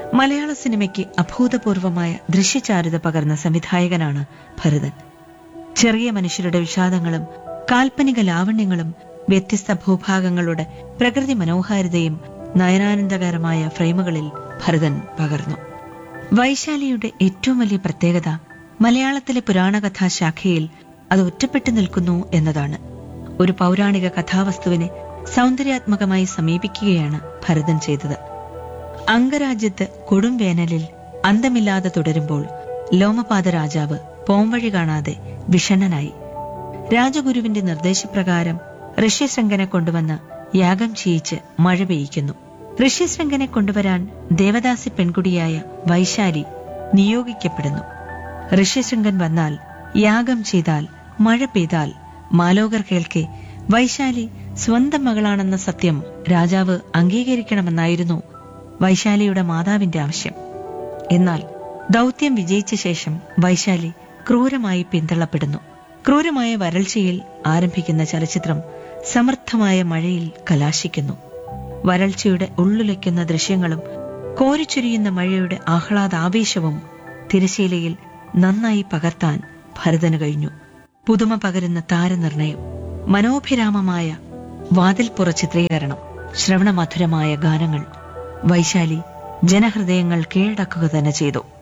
മലയാള സിനിമയ്ക്ക് അഭൂതപൂർവമായ ദൃശ്യചാരുത പകർന്ന സംവിധായകനാണ് ഭരതൻ ചെറിയ മനുഷ്യരുടെ വിഷാദങ്ങളും കാൽപ്പനിക ലാവണ്യങ്ങളും വ്യത്യസ്ത ഭൂഭാഗങ്ങളുടെ പ്രകൃതി മനോഹാരിതയും നയനാനന്ദകരമായ ഫ്രെയിമുകളിൽ ഭരതൻ പകർന്നു വൈശാലിയുടെ ഏറ്റവും വലിയ പ്രത്യേകത മലയാളത്തിലെ പുരാണകഥാ ശാഖയിൽ അത് ഒറ്റപ്പെട്ടു നിൽക്കുന്നു എന്നതാണ് ഒരു പൗരാണിക കഥാവസ്തുവിനെ സൗന്ദര്യാത്മകമായി സമീപിക്കുകയാണ് ഭരതൻ ചെയ്തത് അംഗരാജ്യത്ത് കൊടും വേനലിൽ അന്തമില്ലാതെ തുടരുമ്പോൾ ലോമപാത രാജാവ് പോംവഴി കാണാതെ വിഷണ്ണനായി രാജഗുരുവിന്റെ നിർദ്ദേശപ്രകാരം ഋഷ്യശൃംഖനെ കൊണ്ടുവന്ന് യാഗം ചെയ്യിച്ച് മഴ പെയ്യിക്കുന്നു ഋഷ്യശൃംഖനെ കൊണ്ടുവരാൻ ദേവദാസി പെൺകുടിയായ വൈശാലി നിയോഗിക്കപ്പെടുന്നു ഋഷ്യശൃംഖൻ വന്നാൽ യാഗം ചെയ്താൽ മഴ പെയ്താൽ മാലോകർ കേൾക്കെ വൈശാലി സ്വന്തം മകളാണെന്ന സത്യം രാജാവ് അംഗീകരിക്കണമെന്നായിരുന്നു വൈശാലിയുടെ മാതാവിന്റെ ആവശ്യം എന്നാൽ ദൗത്യം വിജയിച്ച ശേഷം വൈശാലി ക്രൂരമായി പിന്തള്ളപ്പെടുന്നു ക്രൂരമായ വരൾച്ചയിൽ ആരംഭിക്കുന്ന ചലച്ചിത്രം സമർത്ഥമായ മഴയിൽ കലാശിക്കുന്നു വരൾച്ചയുടെ ഉള്ളുലയ്ക്കുന്ന ദൃശ്യങ്ങളും കോരിച്ചൊരിയുന്ന മഴയുടെ ആഹ്ലാദാവേശവും തിരശീലയിൽ നന്നായി പകർത്താൻ ഭരതന് കഴിഞ്ഞു പുതുമ പകരുന്ന താരനിർണയം മനോഭിരാമമായ വാതിൽപ്പുറ ചിത്രീകരണം ശ്രവണമധുരമായ ഗാനങ്ങൾ വൈശാലി ജനഹൃദയങ്ങൾ കീഴടക്കുക തന്നെ ചെയ്തു